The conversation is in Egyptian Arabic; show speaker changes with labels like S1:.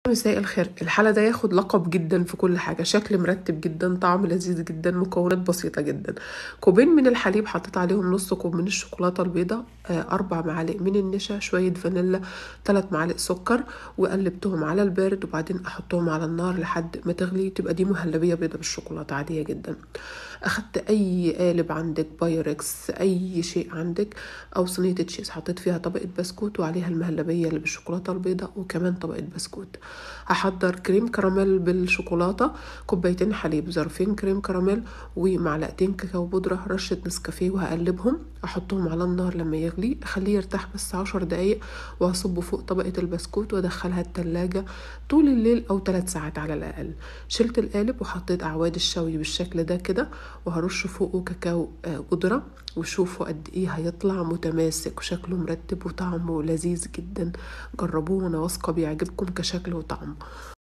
S1: مساء الخير الحالة ده ياخد لقب جدا في كل حاجة شكل مرتب جدا طعم لذيذ جدا مكونات بسيطة جدا كوبين من الحليب حطيت عليهم نص كوب من الشوكولاتة البيضاء آه، أربع معالق من النشا شوية فانيلا ثلاث معالق سكر وقلبتهم على البارد وبعدين أحطهم على النار لحد ما تغلي تبقى دي مهلبية بيضة بالشوكولاتة عادية جدا أخدت أي قالب عندك بايركس أي شيء عندك أو صينية تشيز حطيت فيها طبقة بسكوت وعليها المهلبية اللي بالشوكولاتة البيضاء وكمان طبقة بسكوت هحضر كريم كراميل بالشوكولاتة كوبايتين حليب ظرفين كريم كراميل ومعلقتين كاكاو بودرة رشة نسكافيه وهقلبهم أحطهم على النار لما يغلي أخليه يرتاح بس عشر دقايق وهصبه فوق طبقة البسكوت وأدخلها التلاجة طول الليل أو ثلاث ساعات على الأقل شلت القالب وحطيت أعواد الشوي بالشكل ده كده وهرش فوقه كاكاو آه، بودرة وشوفوا قد ايه هيطلع متماسك وشكله مرتب وطعمه لذيذ جدا جربوه وانا واثقه بيعجبكم كشكل وطعم